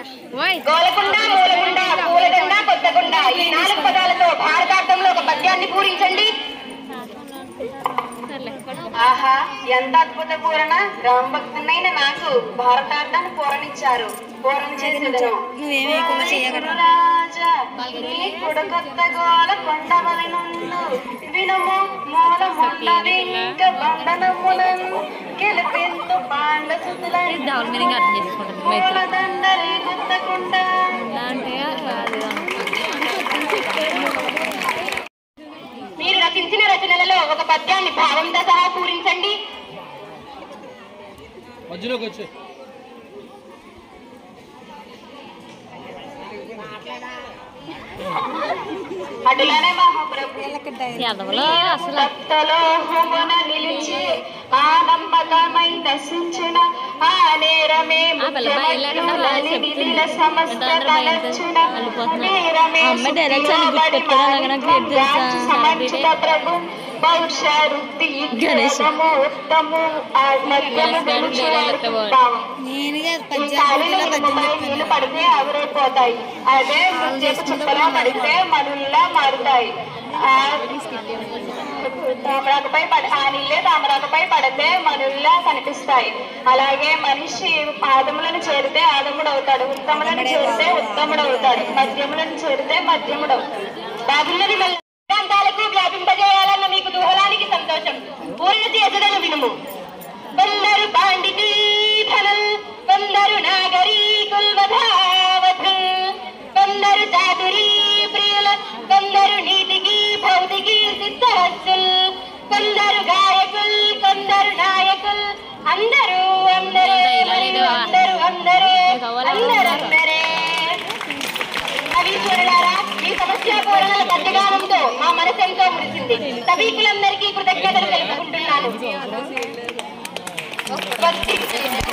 గోలకొండ మూలకొండ పూలదండ కొత్తకొండ ఈ నాలుగు పదాలతో భారతార్థంలో ఒక పద్యాన్ని పూరించండి ఆహా ఎంత అద్భుత పూరణ రామభక్తునైన నాకు భారతార్థాన్ని పూరణిచ్చారు పూరణ చేసేదను నువ్వేమేయకుండా చేయగలవు. రాజా నీ కొడకొత్త గోల కొండవలి నుండు వినుము మూల ముండవింక బంధనములను గెలిపెంతు పాండ సుతులను డబుల్ మీనింగ్ అర్థం చేసుకుంటుంది మైత్రి పూలదండరి కొత్తకొండ అంటే అది మీరు రచించిన రచనలలో ఒక పద్యాన్ని భావంతో సహా పూరించండి మధ్యలోకి వచ్చే అటులనే మహాప్రభు ఎదవలో అసలు భక్తలోహమున నిలిచి ఆ నమ్మకమై దశించిన ఆ నేరమే ఆ పిల్ల బయలుదేరకుండా ముఖ్యమత్యులని చెప్తుంది. నిధిల సమస్త అందరూ భయంతో తలచున వెళ్ళిపోతున్నారు. నేరమే ఆ అమ్మాయి డైరెక్ట్ అని సుఖిలోబడి గుర్తుపెట్టుకోవడం నాకు మానవం తెలుసా? గాంచి సమర్చిత ప్రభు బహుశ వృత్తి గణేష్. యుద్ధము ఉత్తము ఆ మధ్యము గణేష్ గారు వెలుచు వేరే వాడు లెక్క వాడు. కావు. నేనుగా ఈ కాలిలో ఇనుముపై నీళ్లు పడితే ఆవిరైపోతాయి అదే ముత్యపు చుక్కలో పడితే మనుల్లా మారుతాయి ఆ తామరాకుపై పడ ఆ నీళ్ళే తామరాకుపై పడితే మనుల్లా కనిపిస్తాయి అలాగే మనిషి పాదములను చేరితే ఆదముడు అవుతాడు ఉత్తములను చేరితే ఉత్తముడు అవుతాడు మధ్యములను చేరితే మధ్యముడు అవుతాడు బాగున్నది మళ్ళీ ప్రాంతాలకు వ్యాపింపజేయాలన్న మీకు దూహలానికి సంతోషం పూర్ణ చేసదను వినుము కొందరు పాండితీ ధనుల్ కొందరు నాగరీకుల్ వధావధుల్ కొందరు చాతురీ ప్రియుల కొందరు నీతికి భౌతికి సిద్ధహస్తుల్ కొందరు గాయకుల్ కొందరు నాయకుల్ అందరూ అందరే మరియు అందరూ అందరే అందరూ అందరే కవీశ్వరులారా ఈ సమస్య పూరణల పద్యగానంతో మా మనసు ఎంతో మురిసింది సభికులందరికీ కృతజ్ఞతలు తెలుపుకుంటున్నాను భక్తి